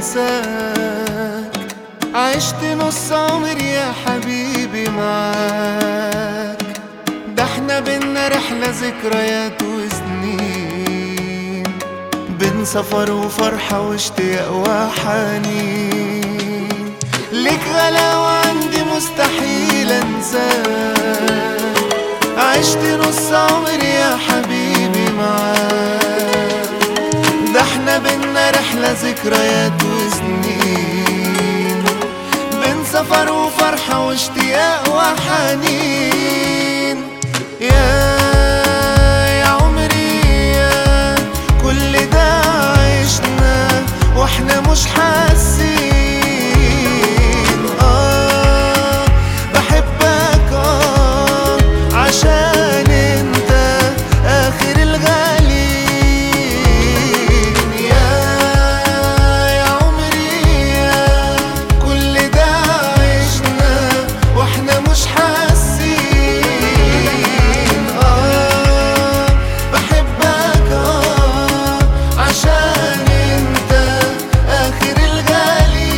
انساك عشت نص عمري يا حبيبي معاك ده احنا بينا رحلة ذكريات وسنين بين سفر وفرحة واشتياق وحنين ليك غلاوة عندي مستحيل انساك عشت نص عمري يا حبيبي معاك ده احنا بينا رحلة ذكريات وسنين بين سفر وفرحة واشتياق وحنين يا يا عمري يا كل ده عشنا واحنا مش حاسين اه بحبك اه عشان انت اخر الغالين يا يا عمري يا كل ده عشنا واحنا مش حاسين اه بحبك اه عشان انت اخر الغالين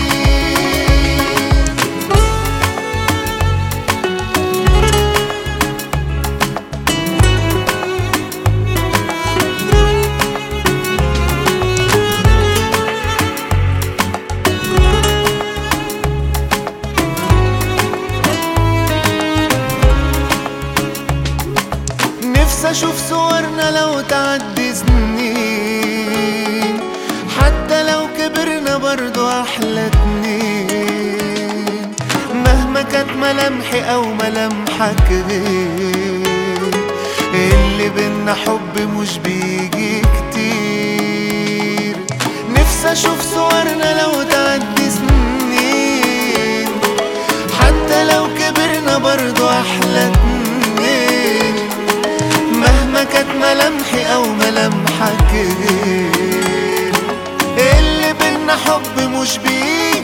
نفسي اشوف صورنا لو تعدي سنين حتى لو كبرنا برضو احلى اتنين مهما كانت ملامحي او ملامحك غير اللي بينا حب مش بيجي كتير نفسي اشوف صورنا لو تعدي سنين حتى لو كبرنا برضو احلى اتنين مهما كانت ملامحي او ملامحك غير اللي بينا حب مش بيه